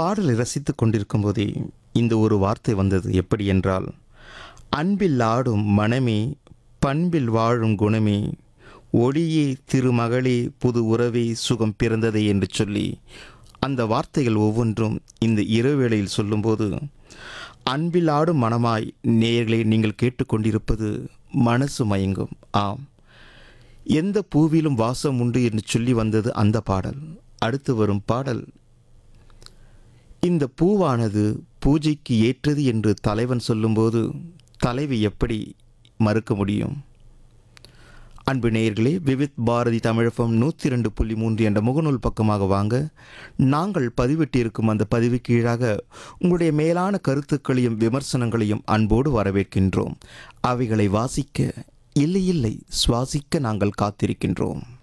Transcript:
பாடலை ரசித்துக் கொண்டிருக்கும் போதே இந்த ஒரு வார்த்தை வந்தது எப்படி என்றால் அன்பில் ஆடும் மனமே பண்பில் வாழும் குணமே ஒளியே திருமகளே புது உறவே சுகம் பிறந்ததே என்று சொல்லி அந்த வார்த்தைகள் ஒவ்வொன்றும் இந்த இரவேளையில் சொல்லும்போது அன்பில் ஆடும் மனமாய் நேயர்களே நீங்கள் கேட்டுக்கொண்டிருப்பது மனசு மயங்கும் ஆம் எந்த பூவிலும் வாசம் உண்டு என்று சொல்லி வந்தது அந்த பாடல் அடுத்து வரும் பாடல் இந்த பூவானது பூஜைக்கு ஏற்றது என்று தலைவன் சொல்லும்போது தலைவி எப்படி மறுக்க முடியும் அன்பு நேயர்களே விவித் பாரதி தமிழகம் நூற்றி ரெண்டு புள்ளி மூன்று என்ற முகநூல் பக்கமாக வாங்க நாங்கள் பதிவிட்டிருக்கும் அந்த பதிவு கீழாக உங்களுடைய மேலான கருத்துக்களையும் விமர்சனங்களையும் அன்போடு வரவேற்கின்றோம் அவைகளை வாசிக்க இல்லை இல்லை சுவாசிக்க நாங்கள் காத்திருக்கின்றோம்